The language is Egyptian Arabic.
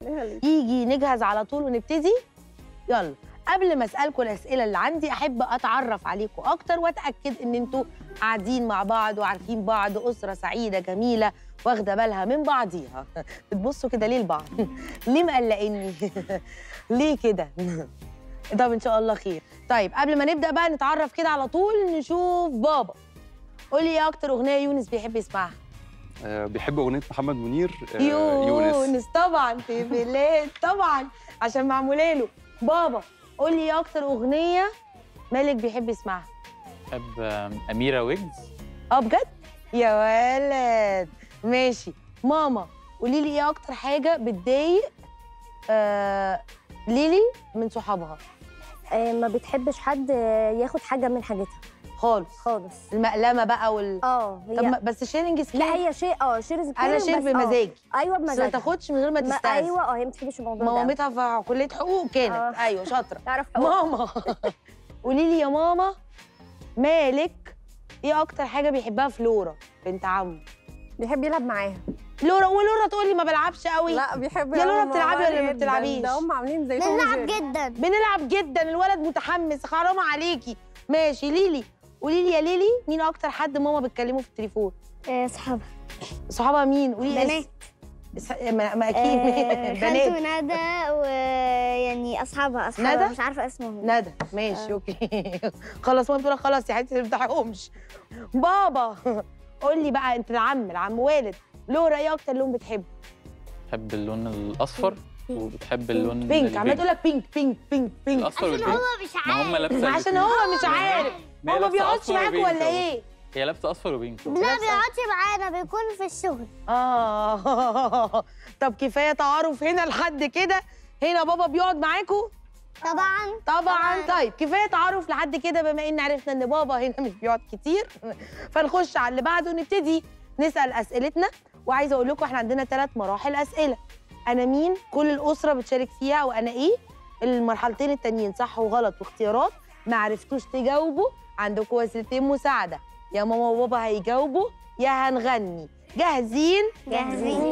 يجي نجهز على طول ونبتدي يلا قبل ما اسالكم الاسئله اللي عندي احب اتعرف عليكم اكتر واتاكد ان انتوا قاعدين مع بعض وعارفين بعض اسره سعيده جميله واخده بالها من بعضيها بتبصوا كده ليه لبعض ليه مقلقيني ليه كده طب ان شاء الله خير طيب قبل ما نبدا بقى نتعرف كده على طول نشوف بابا قولي ايه اكتر اغنيه يونس بيحب يسمعها آه، بيحب اغنيه محمد منير آه، يونس طبعا في بلاد طبعا عشان معموله له بابا قولي ايه اكتر اغنيه مالك بيحب يسمعها بحب آم، أميرة ويجز اه بجد يا ولد ماشي ماما قولي لي ايه اكتر حاجه بتضايق آه ليلي من صحابها آه، ما بتحبش حد آه، ياخد حاجه من حاجتها خالص خالص المقلمه بقى وال اه طب ما- هي بس شيرنج سكين لا هي شيء اه شيرز انا شير بمزاج ايوه بس ما بمزاج تاخدش من غير ما تستاذن ايوه اه هي ما بتحبش الموضوع ده مامتها في كليه حقوق كانت آه. ايوه شاطره تعرف حقوق ماما قولي لي يا ماما مالك ايه اكتر حاجه بيحبها في لورا بنت عمه بيحب يلعب معاها لورا ولورا تقول لي ما بلعبش قوي لا بيحب يا يلعب لورا مع بتلعبي بعض ولا ما جداً. بتلعبيش؟ ده هم عاملين زي توم بنلعب وجيري. جدا بنلعب جدا الولد متحمس حرام عليكي ماشي ليلي قولي لي يا ليلي مين اكتر حد ماما بتكلمه في التليفون صحابها صحابها مين قولي لي بنات. اس- اس- ما, ما اكيد بنات ندى ويعني اصحابها اصحابها ندى؟ مش عارفه اسمهم ندى ماشي اوكي خلاص ماما بتقول لك خلاص يا حبيبتي ما تفتحيهمش بابا قول لي بقى انت العم العم والد لورا ايه اكتر لون بتحبه بتحب اللون الأصفر وبتحب اللون بينك عماله البينك. تقول لك بينك بينك بينك بينك الأصفر والبينك مش ما هم لابسة عشان الاتنين. هو مش عارف ما هي هو ما لابسة بيقعدش أصفر معاكوا وبينك ولا أهو. ايه هي لابسة أصفر وبينك لا بيقعدش معانا بيكون في الشغل اه طب كفايه تعارف هنا لحد كده هنا بابا بيقعد معاكوا طبعا طبعا طيب كفايه تعارف لحد كده بما ان عرفنا ان بابا هنا مش بيقعد كتير فنخش على اللي بعده ونبتدي نسال اسئلتنا وعايزه اقول لكم احنا عندنا ثلاث مراحل اسئله انا مين كل الاسره بتشارك فيها وانا ايه المرحلتين التانيين صح وغلط واختيارات ما عرفتوش تجاوبوا عندكم وسيلتين مساعده يا ماما وبابا هيجاوبوا يا هنغني جاهزين جاهزين